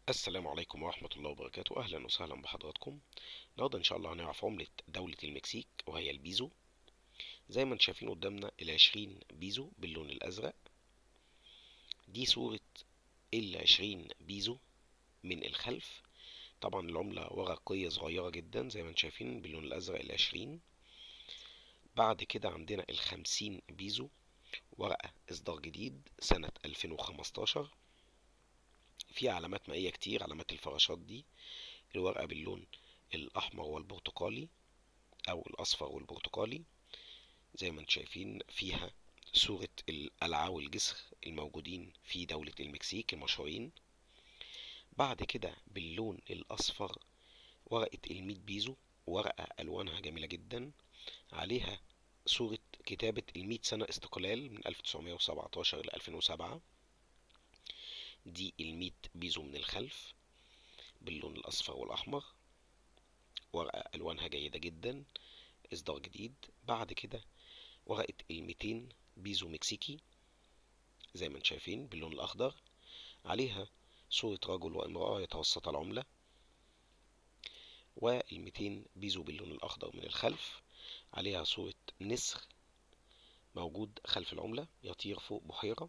السلام عليكم ورحمة الله وبركاته أهلا وسهلا بحضراتكم النهاردة إن شاء الله هنعرف عملة دولة المكسيك وهي البيزو زي ما انتم شايفين قدامنا العشرين بيزو باللون الأزرق دي صورة العشرين بيزو من الخلف طبعا العملة ورقية صغيرة جدا زي ما انتم شايفين باللون الأزرق العشرين بعد كده عندنا الخمسين بيزو ورقة إصدار جديد سنة 2015 فيها علامات مائية كتير علامات الفراشات دي الورقة باللون الأحمر والبرتقالي أو الأصفر والبرتقالي زي ما انتم شايفين فيها صورة القلعة والجسر الموجودين في دولة المكسيك المشهورين بعد كده باللون الأصفر ورقة الميت بيزو ورقة ألوانها جميلة جدا عليها صورة كتابة الميت سنة استقلال من 1917 ل 2007 دي الميت بيزو من الخلف باللون الأصفر والأحمر ورقة ألوانها جيدة جدا إصدار جديد بعد كده ورقة الميتين بيزو مكسيكي زي ما انتم شايفين باللون الأخضر عليها صورة رجل وامرأة يتوسط العملة والميتين بيزو باللون الأخضر من الخلف عليها صورة نسر موجود خلف العملة يطير فوق بحيرة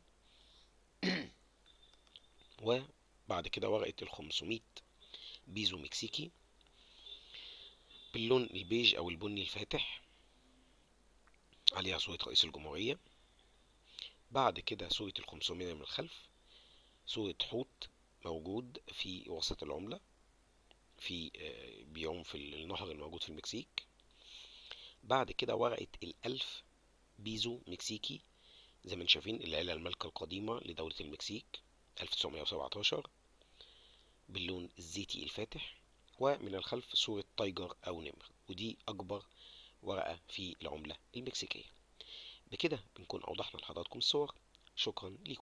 وبعد كده ورقة الخمسمية بيزو مكسيكي باللون البيج أو البني الفاتح عليها صورة رئيس الجمهورية بعد كده صورة الخمسمية من الخلف صورة حوت موجود في وسط العملة في بيعوم في النهر الموجود في المكسيك بعد كده ورقة الألف بيزو مكسيكي زي ما انتم شايفين العيلة المالكة القديمة لدولة المكسيك 1917 باللون الزيتي الفاتح ومن الخلف صورة تايجر أو نمر ودي أكبر ورقة في العملة المكسيكية بكده بنكون أوضحنا لحضراتكم الصور شكرا لكم